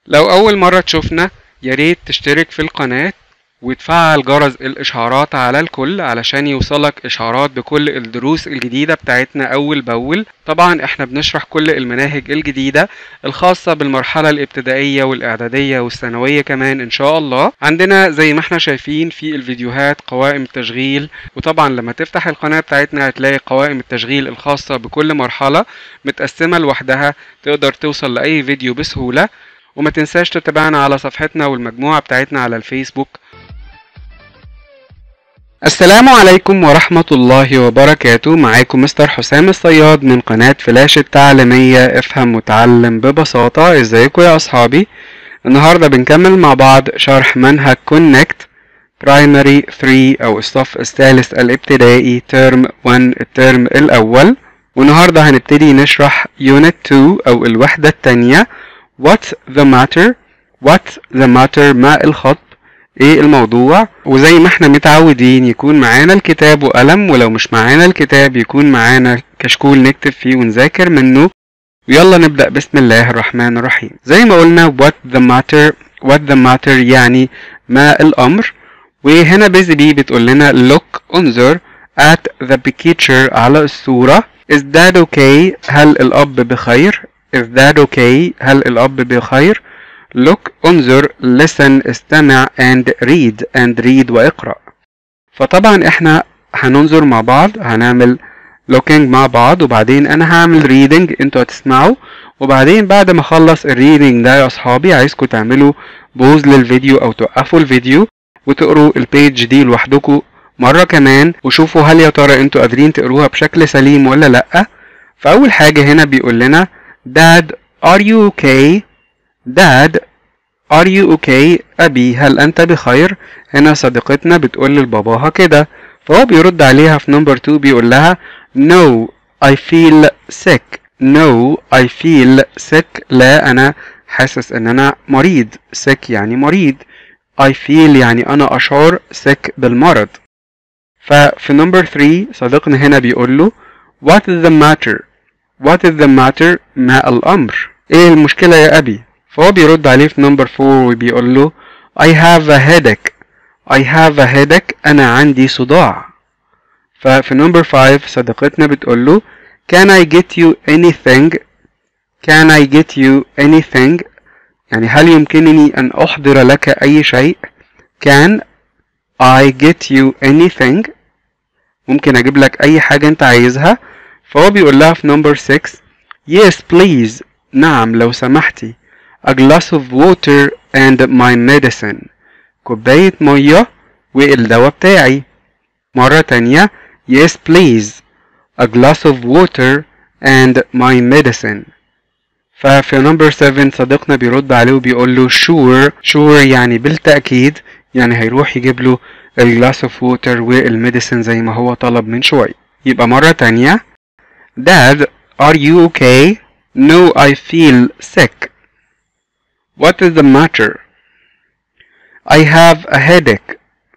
لو أول مرة تشوفنا ياريت تشترك في القناة وتفعل جرس الإشعارات على الكل علشان يوصلك إشعارات بكل الدروس الجديدة بتاعتنا أول بأول طبعا احنا بنشرح كل المناهج الجديدة الخاصة بالمرحلة الابتدائية والإعدادية والثانوية كمان إن شاء الله عندنا زي ما احنا شايفين في الفيديوهات قوائم التشغيل وطبعا لما تفتح القناة بتاعتنا هتلاقي قوائم التشغيل الخاصة بكل مرحلة متقسمة لوحدها تقدر توصل لأي فيديو بسهولة وما تنساش تتابعنا على صفحتنا والمجموعة بتاعتنا على الفيسبوك السلام عليكم ورحمة الله وبركاته معاكم مستر حسام الصياد من قناة فلاش التعليمية افهم وتعلم ببساطة ازيكم يا اصحابي النهاردة بنكمل مع بعض شرح منهج كونكت برايمري 3 او الصف الثالث الابتدائي ترم 1 الترم الاول والنهاردة هنبتدي نشرح يونت 2 او الوحدة التانية What's the matter What's the matter ما الخط ايه الموضوع وزي ما احنا متعودين يكون معانا الكتاب وقلم ولو مش معانا الكتاب يكون معانا كشكول نكتب فيه ونذاكر منه ويلا نبدأ بسم الله الرحمن الرحيم زي ما قلنا what the matter what the matter يعني ما الأمر وهنا بيزي بي بتقول لنا look انظر at the picture على الصورة is that okay هل الأب بخير is that okay هل الأب بخير look انظر listen استمع and read and read واقرأ فطبعا احنا هننظر مع بعض هنعمل looking مع بعض وبعدين انا هعمل reading انتوا هتسمعوا وبعدين بعد ما اخلص الريدنج ده يا اصحابي عايزكم تعملوا بوز للفيديو او توقفوا الفيديو وتقروا البيج دي لوحدكم مرة كمان وشوفوا هل يا ترى انتوا قادرين تقروها بشكل سليم ولا لأ فأول حاجة هنا بيقول لنا Dad are you okay Dad are you okay أبي هل أنت بخير هنا صديقتنا بتقول لباباها كده فهو بيرد عليها في نمبر 2 بيقول لها No I feel sick No I feel sick لا أنا حاسس إن أنا مريض sick يعني مريض I feel يعني أنا أشعر sick بالمرض ففي نمبر 3 صديقنا هنا بيقول له What is the matter What is the matter ما الأمر إيه المشكلة يا أبي فهو بيرد عليه في نمبر 4 وبيقول له I have a headache I have a headache أنا عندي صداع ففي نمبر 5 صديقتنا بتقول له Can I get you anything Can I get you anything يعني هل يمكنني أن أحضر لك أي شيء Can I get you anything ممكن أجيب لك أي حاجة أنت عايزها فهو بيقول لها في نمبر 6 Yes please نعم لو سمحتي A glass of water and my medicine كوباية مية والدواء بتاعي مرة تانية Yes please A glass of water and my medicine ففي نمبر 7 صديقنا بيرد عليه وبيقول له sure sure يعني بالتأكيد يعني هيروح يجيب له الجلاس اوف ووتر والميديسن زي ما هو طلب من شوية يبقى مرة تانية Dad are you okay? No I feel sick What is the matter? I have a headache.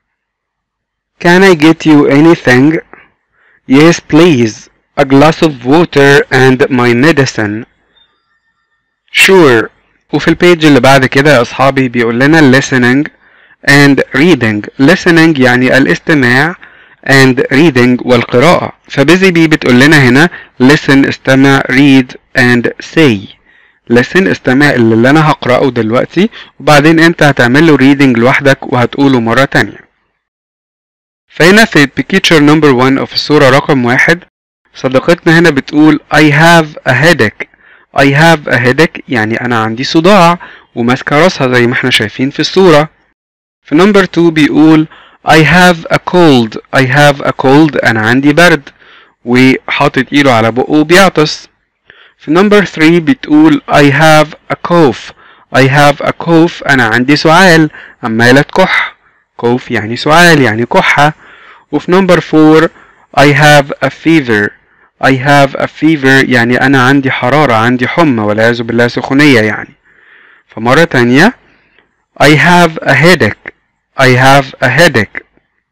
Can I get you anything? Yes, please. A glass of water and my medicine. Sure. وفي البيج اللي بعد كده يا أصحابي بيقول لنا listening and reading. listening يعني الاستماع and reading والقراءة. فبيزي بي بتقول لنا هنا listen استمع read and say. listen استمع اللي انا هقرأه دلوقتي وبعدين انت هتعمل له reading لوحدك وهتقوله مرة تانية فهنا في picture number 1 of الصورة رقم واحد صديقتنا هنا بتقول I have a headache I have a headache يعني أنا عندي صداع وماسكة راسها زي ما احنا شايفين في الصورة في number 2 بيقول I have a cold I have a cold أنا عندي برد وحاطط إيده على بقه وبيعطس في نمبر 3 بتقول I have a cough I have a cough أنا عندي سعال عمالة تكح cough يعني سعال يعني كحة وفي نمبر 4 I have a fever I have a fever يعني أنا عندي حرارة عندي حمى والعياذ بالله سخونية يعني فمرة تانية I have a headache I have a headache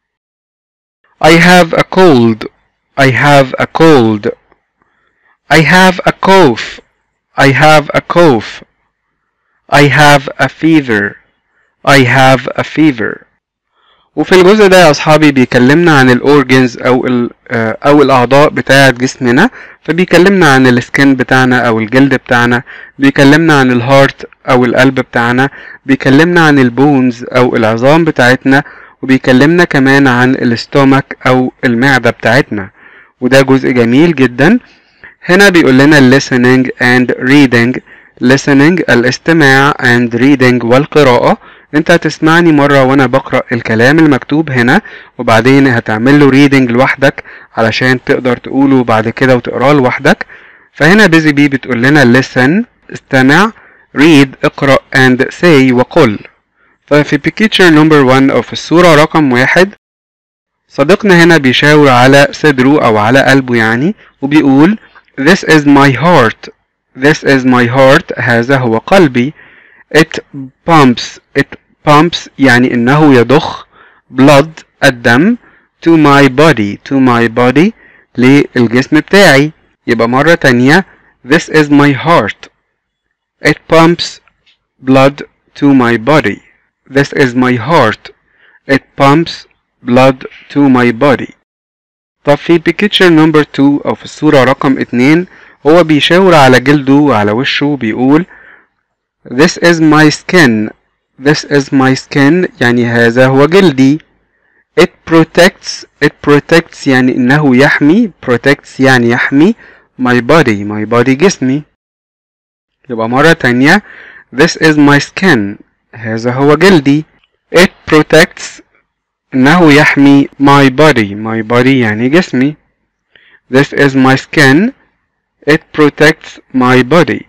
I have a cold I have a cold I have a cough I have a cough I have a fever I have a fever وفي الجزء ده يا أصحابي بيكلمنا عن الأورجنز أو ال أو الأعضاء بتاعة جسمنا فبيكلمنا عن السكن بتاعنا أو الجلد بتاعنا بيكلمنا عن الهارت أو القلب بتاعنا بيكلمنا عن البونز أو العظام بتاعتنا وبيكلمنا كمان عن الاستومك أو المعدة بتاعتنا وده جزء جميل جدا هنا بيقول لنا listening and reading listening الاستماع and reading والقراءة انت هتسمعني مرة وانا بقرأ الكلام المكتوب هنا وبعدين هتعمل له reading لوحدك علشان تقدر تقوله بعد كده وتقراه لوحدك فهنا بيزي بي بتقول لنا listen استمع read اقرأ and say وقل ففي picture number 1 او في الصورة رقم واحد صديقنا هنا بيشاور على صدره او على قلبه يعني وبيقول This is my heart This is my heart هذا هو قلبي It pumps It pumps يعني إنه يضخ blood الدم to my body to my body للجسم بتاعي يبقى مرة تانية This is my heart It pumps blood to my body This is my heart It pumps blood to my body طب في picture number 2 أو في الصورة رقم 2 هو بيشاور على جلده وعلى وشه بيقول This is my skin This is my skin يعني هذا هو جلدي It protects It protects يعني إنه يحمي Protects يعني يحمي My body My body جسمي يبقى مرة تانية This is my skin هذا هو جلدي It protects إنه يحمي my body my body يعني جسمي This is my skin It protects my body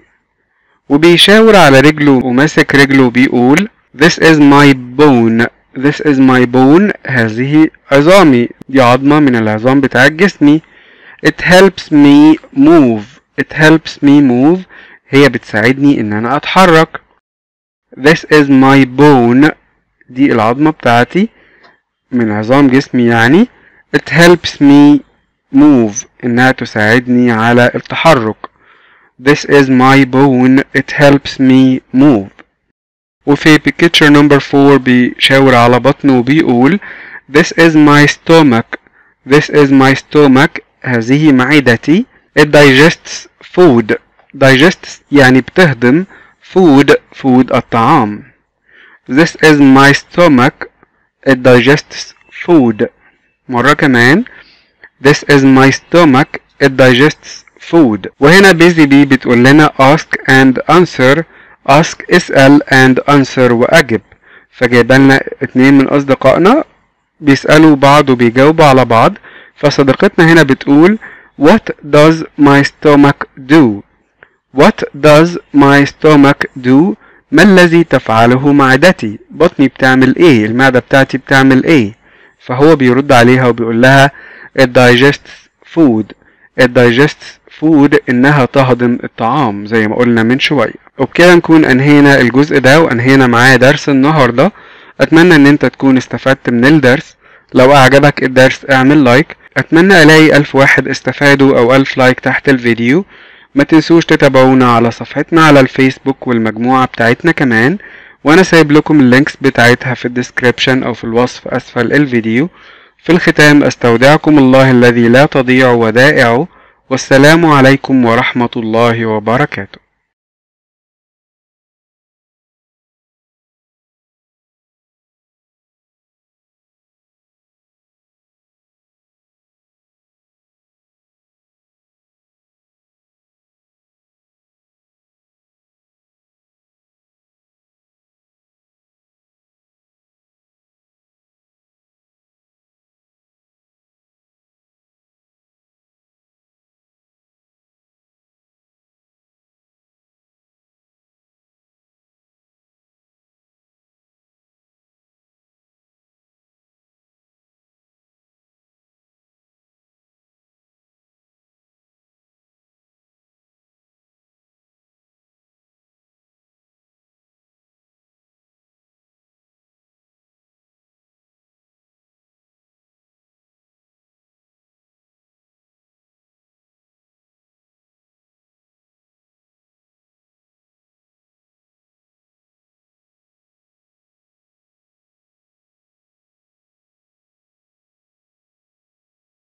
وبيشاور على رجله وماسك رجله بيقول This is my bone This is my bone هذه عظامي دي عظمة من العظام بتاع جسمي It helps me move It helps me move هي بتساعدني إن أنا أتحرك This is my bone دي العظمة بتاعتي من عظام جسمي يعني It helps me move إنها تساعدني على التحرك This is my bone It helps me move وفي picture number 4 بيشاور على بطنه وبيقول This is my stomach This is my stomach هذه معدتي It digests food digests يعني بتهضم food food الطعام This is my stomach It digests food مرة كمان This is my stomach It digests food وهنا بيزي بي بتقول لنا ask and answer ask اسأل and answer وأجب فجايبه لنا اتنين من أصدقائنا بيسألوا بعض وبيجاوبوا على بعض فصديقتنا هنا بتقول What does my stomach do? What does my stomach do? ما الذي تفعله معدتي؟ بطني بتعمل ايه؟ المعدة بتاعتي بتعمل ايه؟ فهو بيرد عليها وبيقول لها it digests food it digests food انها تهضم الطعام زي ما قلنا من شوية وبكده نكون انهينا الجزء ده وانهينا معاه درس النهاردة اتمنى ان انت تكون استفدت من الدرس لو اعجبك الدرس اعمل لايك اتمنى الاقي الف واحد استفادوا او الف لايك تحت الفيديو ما تنسوش تتابعونا على صفحتنا على الفيسبوك والمجموعة بتاعتنا كمان وانا سايب لكم اللينكس بتاعتها في الديسكريبشن او في الوصف اسفل الفيديو في الختام استودعكم الله الذي لا تضيع ودائعه والسلام عليكم ورحمة الله وبركاته